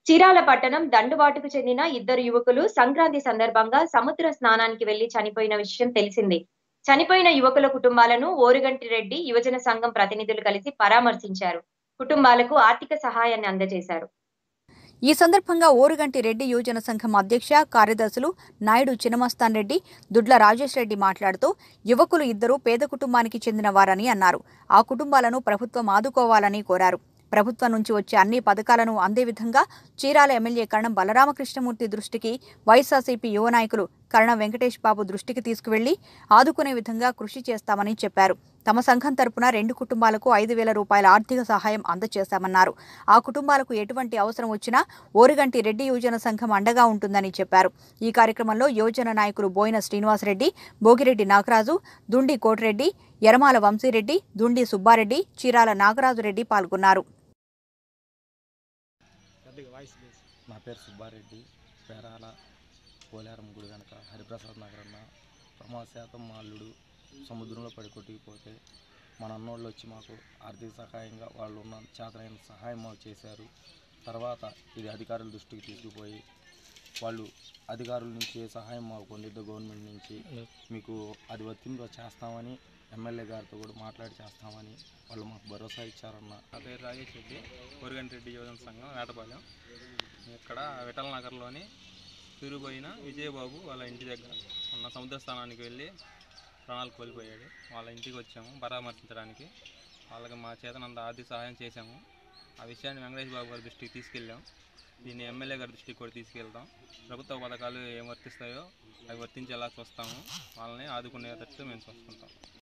చీరాల పట్టణం దండుబాటుకు చెందిన ఇద్దరు యువకులు సంక్రాంతి సందర్భంగా సముద్ర స్నానానికి వెళ్లి చనిపోయిన విషయం తెలిసిందే చనిపోయిన యువకుల కుటుంబాలను ఓరుగంటి రెడ్డి యువజన సంఘం ప్రతినిధులు కలిసి పరామర్శించారు కుటుంబాలకు ఆర్థిక సహాయాన్ని అందజేశారు ఈ సందర్భంగా ఓరుగంటి రెడ్డి యువజన సంఘం అధ్యక్ష కార్యదర్శులు నాయుడు చినమస్తాన్ రెడ్డి దుడ్ల రాజేష్ రెడ్డి మాట్లాడుతూ యువకులు ఇద్దరు పేద కుటుంబానికి చెందిన వారని అన్నారు ఆ కుటుంబాలను ప్రభుత్వం ఆదుకోవాలని కోరారు ప్రభుత్వం నుంచి వచ్చే అన్ని పథకాలను అందే విధంగా చీరాల ఎమ్మెల్యే కరణం బలరామకృష్ణమూర్తి దృష్టికి వైఎస్ఆర్సీపీ యువ నాయకులు కరణం వెంకటేష్ బాబు దృష్టికి తీసుకువెళ్లి ఆదుకునే విధంగా కృషి చేస్తామని చెప్పారు తమ సంఘం తరపున రెండు కుటుంబాలకు ఐదు వేల రూపాయల ఆర్థిక సహాయం అందజేశామన్నారు ఆ కుటుంబాలకు ఎటువంటి అవసరం వచ్చినా ఓరుగంటి రెడ్డి యువజన సంఘం అండగా ఉంటుందని చెప్పారు ఈ కార్యక్రమంలో యువజన నాయకులు బోయిన శ్రీనివాసరెడ్డి భోగిరెడ్డి నాగరాజు దుండి కోటిరెడ్డి యరమాల వంశీరెడ్డి దుండి సుబ్బారెడ్డి చీరాల నాగరాజు రెడ్డి పాల్గొన్నారు నా పేరు సుబ్బారెడ్డి పేరాల పోలేరం గుడి వెనక హరిప్రసాద్ నగర్ అన్న ప్రమాద శాతం మా అల్లుడు సముద్రంలో పడి కొట్టుకుపోతే మన అన్నోళ్ళు వచ్చి మాకు ఆర్థిక సహాయంగా వాళ్ళు ఉన్న చేతనైన సహాయం మాకు చేశారు తర్వాత ఇది అధికారుల దృష్టికి తీసుకుపోయి వాళ్ళు అధికారుల నుంచి ఏ సహాయం మాకు పొందిద్దో గవర్నమెంట్ నుంచి మీకు అది వర్తింప చేస్తామని ఎమ్మెల్యే గారితో కూడా మాట్లాడి చేస్తామని వాళ్ళు మాకు భరోసా ఇచ్చారన్న నా పేరు రాజేష్ రెడ్డి కోరిగంటి రెడ్డి యువజన సంఘం వేటపాలెం ఇక్కడ విఠల్ నగర్లోని తిరుబోయిన విజయబాబు వాళ్ళ ఇంటి దగ్గర ఉన్న సముద్ర స్థానానికి వెళ్ళి ప్రాణాలు కోల్పోయాడు వాళ్ళ ఇంటికి వచ్చాము పరామర్శించడానికి వాళ్ళకి మా చేతనంత ఆర్థిక సహాయం చేశాము ఆ విషయాన్ని వెంకటేష్ బాబు గారి దృష్టికి తీసుకెళ్ళాం దీన్ని ఎమ్మెల్యే గారి దృష్టికి కూడా తీసుకెళ్తాం ప్రభుత్వ పథకాలు ఏం వర్తిస్తాయో అవి వర్తించేలా చూస్తాము వాళ్ళని ఆదుకునేటట్టు మేము చూసుకుంటాం